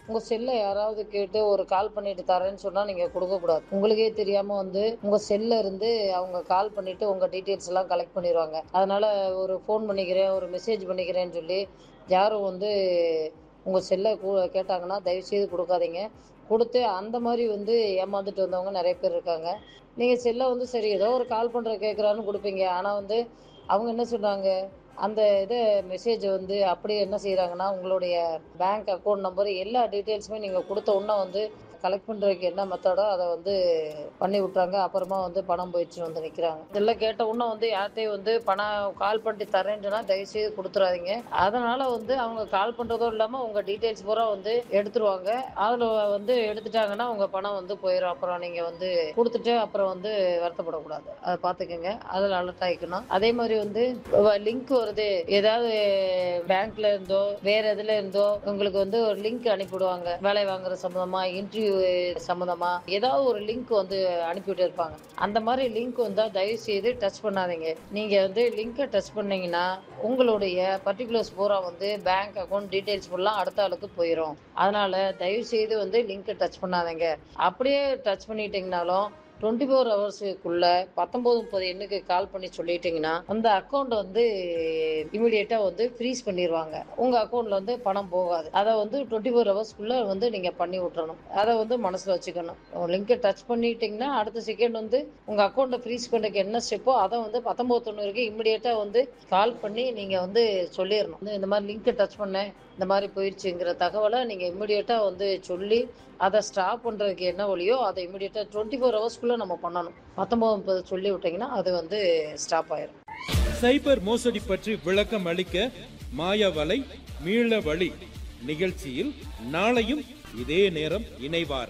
உங்க செல்லை யாராவது கேட்டு ஒரு கால் பண்ணிட்டு தரேன்னு சொன்னா நீங்க கொடுக்க கூடாது உங்களுக்கே தெரியாம வந்து உங்க செல்ல இருந்து அவங்க கால் பண்ணிட்டு உங்க டீட்டெயில்ஸ் எல்லாம் கலெக்ட் பண்ணிடுவாங்க அதனால ஒரு ஃபோன் பண்ணிக்கிறேன் ஒரு மெசேஜ் பண்ணிக்கிறேன்னு சொல்லி யாரும் வந்து உங்க செல்லை கு- கேட்டாங்கன்னா தயவு செய்து கொடுக்காதீங்க கொடுத்து அந்த மாதிரி வந்து ஏமாந்துட்டு வந்தவங்க நிறைய பேர் இருக்காங்க நீங்கள் செல்லை வந்து சரி ஏதோ ஒரு கால் பண்ணுற கேட்குறான்னு கொடுப்பீங்க ஆனால் வந்து அவங்க என்ன சொன்னாங்க அந்த இதை மெசேஜை வந்து அப்படியே என்ன செய்கிறாங்கன்னா உங்களுடைய பேங்க் அக்கௌண்ட் நம்பர் எல்லா டீட்டெயில்ஸுமே நீங்கள் கொடுத்த உடனே வந்து கலெக்ட் பண்ணுறதுக்கு என்ன மெத்தடோ அதை வந்து பண்ணி விட்றாங்க அப்புறமா வந்து பணம் போயிடுச்சு வந்து நிற்கிறாங்க இதெல்லாம் கேட்ட உடனே வந்து யார்கிட்டையும் வந்து பணம் கால் பண்ணி தரேன்னு சொன்னால் தயவுசெய்து கொடுத்துறாதீங்க அதனால் வந்து அவங்க கால் பண்ணுறதும் இல்லாமல் உங்கள் டீட்டெயில்ஸ் பூரா வந்து எடுத்துருவாங்க அதில் வந்து எடுத்துட்டாங்கன்னா உங்கள் பணம் வந்து போயிடும் அப்புறம் நீங்கள் வந்து கொடுத்துட்டு அப்புறம் வந்து வருத்தப்படக்கூடாது அதை பார்த்துக்கோங்க அதில் அலர்ட் ஆகிக்கணும் அதே மாதிரி வந்து லிங்க் வருது ஏதாவது பேங்க்ல இருந்தோ வேற எதுல இருந்தோ உங்களுக்கு வந்து ஒரு லிங்க் அனுப்பிவிடுவாங்க வேலை வாங்குற சம்மந்தமா இன்டர்வியூ சம்மந்தமா ஏதாவது ஒரு லிங்க் வந்து அனுப்பிவிட்டு இருப்பாங்க அந்த மாதிரி லிங்க் வந்தா தயவு செய்து டச் பண்ணாதீங்க நீங்க வந்து லிங்கை டச் பண்ணீங்கன்னா உங்களுடைய பர்டிகுலர்ஸ் பூரா வந்து பேங்க் அக்கௌண்ட் டீடைல்ஸ் ஃபுல்லாக அடுத்த ஆளுக்கு போயிடும் அதனால தயவு செய்து வந்து லிங்கை டச் பண்ணாதீங்க அப்படியே டச் பண்ணிட்டீங்கனாலும் டுவெண்ட்டி ஃபோர் ஹவர்ஸுக்குள்ள பத்தொன்பது முப்பது எண்ணுக்கு கால் பண்ணி சொல்லிட்டீங்கன்னா அந்த அக்கௌண்ட் வந்து இமிடியேட்டா வந்து ஃப்ரீஸ் பண்ணிடுவாங்க உங்க அக்கௌண்ட்ல வந்து பணம் போகாது அதை வந்து டுவெண்ட்டி ஃபோர் ஹவர்ஸ்க்குள்ள வந்து நீங்க பண்ணி விட்டுறணும் அதை வந்து மனசுல வச்சுக்கணும் லிங்கை டச் பண்ணிட்டீங்கன்னா அடுத்த செகண்ட் வந்து உங்க அக்கௌண்ட்டை ஃப்ரீஸ் பண்ணக்கு என்ன ஸ்டெப்போ அதை வந்து பத்தொன்பது தொண்ணூறுக்கு இமிடியேட்டா வந்து கால் பண்ணி நீங்க வந்து சொல்லிடணும் வந்து இந்த மாதிரி லிங்கை டச் பண்ணேன் இந்த மாதிரி போயிடுச்சுங்கிற தகவலை நீங்கள் இமிடியேட்டாக வந்து சொல்லி அதை ஸ்டாப் பண்ணுறதுக்கு என்ன வழியோ அதை இமிடியேட்டாக டுவெண்ட்டி ஃபோர் ஹவர்ஸ்க்குள்ளே நம்ம பண்ணணும் பத்தொம்பது முப்பது சொல்லி விட்டிங்கன்னா அது வந்து ஸ்டாப் ஆயிரும் சைபர் மோசடி பற்றி விளக்கம் அளிக்க மாயவலை மீள வழி நிகழ்ச்சியில் நாளையும் இதே நேரம் இணைவார்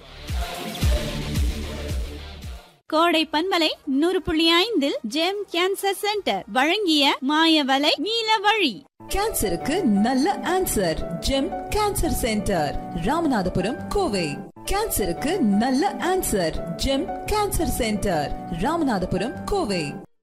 கோடை பண்பலை நூறு புள்ளி ஐந்தில் ஜெம் கேன்சர் சென்டர் வழங்கிய மாயவலை மீள வழி கேன்சருக்கு நல்ல answer Gem cancer centre Ramanathapuram Kovai கேன்சருக்கு நல்ல answer Gem cancer centre Ramanathapuram Kovai